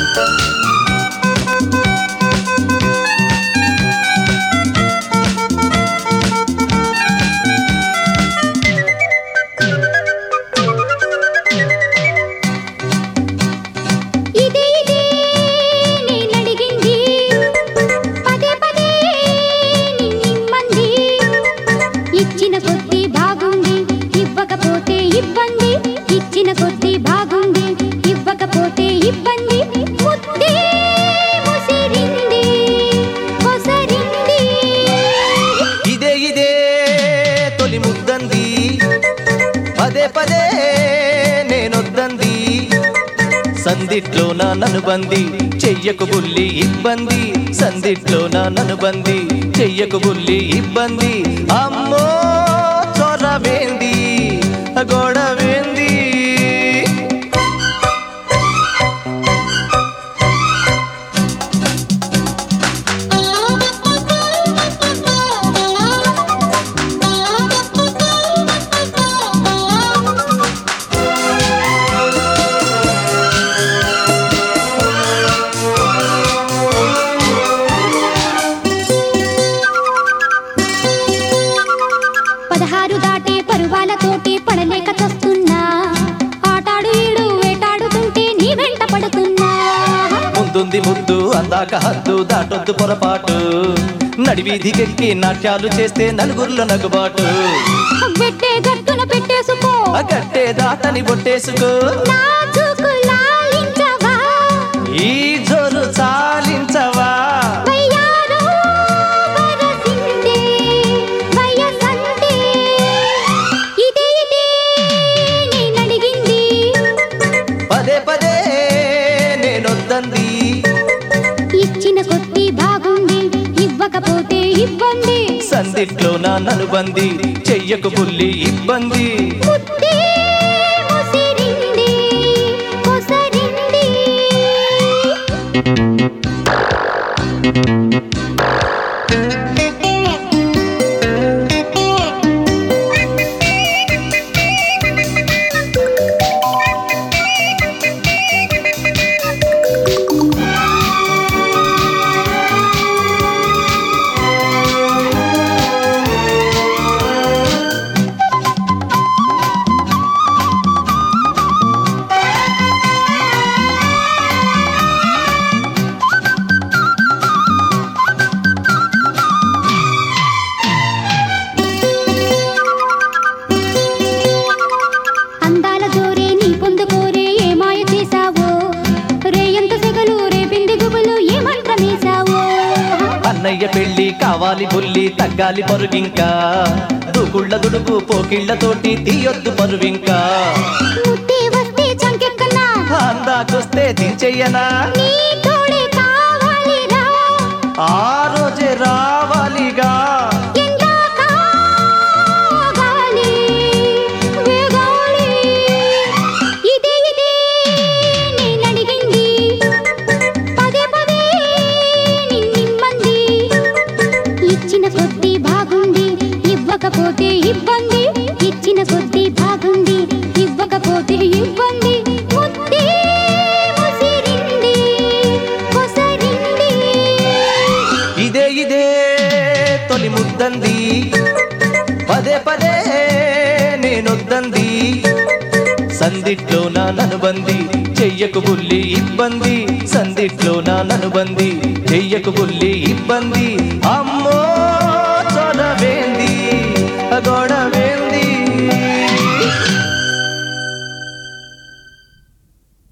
ఇదే ఇదే నేనడిగింది పదే పదే నిమ్మంది ఇచ్చిన కొద్దీ బాగుంది ఇవ్వకపోతే ఇబ్బంది ఇచ్చిన కొద్దీ బాగుంది ఇవ్వకపోతే ఇబ్బంది ముద్దే ముసిరింది కొసరింది ఇదే ఇదే తొలి ముద్దంది పదే పదే నేనొద్దంది సందిట్లో నా ననుబంది చెయ్యకు బుల్లి ఇబ్బంది సందిట్లో నా ననుబంది చెయ్యకు బుల్లి ఇబ్బంది అమ్మో చొరవేంది గొడవేంది పదహారు దాటే పరువాలతోటి పడలేక చస్తున్నా ఆటాడు ఈడు వేటాడుతుంటే నీ వెంట పడుతున్నా ముందుంది ముద్దు అందాక హద్దు దాటొద్దు పొరపాటు నడివీధికెక్కి నాట్యాలు చేస్తే నలుగురిలో నగుబాటు పెట్టే గట్టున పెట్టేసుకో ఆ గట్టే దాటని బొట్టేసుకో నాజూకు లాలించవా ఈ జోరు చాలించవా వయ్యారో వరసిందే వయసందే ఇదే ఇదే నేనడిగింది పదే పదే నేనొద్దంది ఇచ్చిన కొద్దీ బాగుంది ఇవ్వకపోతే ఇబ్బంది సందిట్లో నా ననుబంది చెయ్యకు బుల్లి ఇబ్బంది ముద్దే ముసిరింది కొసరింది అందాల జోరే నీ పొందుకోరే ఏ మాయ చేశావో రేయంత సెగలు రేపింది గుబులు ఏ మంత్రమేశావో అన్నయ్య పెళ్ళి కావాలి బుల్లి తగ్గాలి పరువింకా దూకుళ్ళ దుడుకు పోకిళ్ళతోటి తీయొద్దు పరువింకా ముద్దే వస్తే చంకెక్కన్నా అందాకొస్తే దించెయ్యనా నీ తోడే కావాలిరా ఆ రోజే రావాలిగా ఎందాక ఆగాలి, వేగాలి. ఇదే ఇదే నేనడిగింది. పదే పదే నిన్నిమ్మంది. ఇచ్చిన కొద్దీ బాగుంది ఇవ్వకపోతే ఇబ్బంది ఇచ్చిన కొద్దీ బాగుంది ఇవ్వకపోతే ఇబ్బంది ముద్దే ముసిరింది కొసరింది ఇదే ఇదే తొలి ముద్దంది పదే పదే నేనొద్దంది సందిట్లో నా ననుబంది చెయ్యకు బుల్లి ఇబ్బంది సందిట్లో నా ననుబంది చెయ్యకు బుల్లి ఇబ్బంది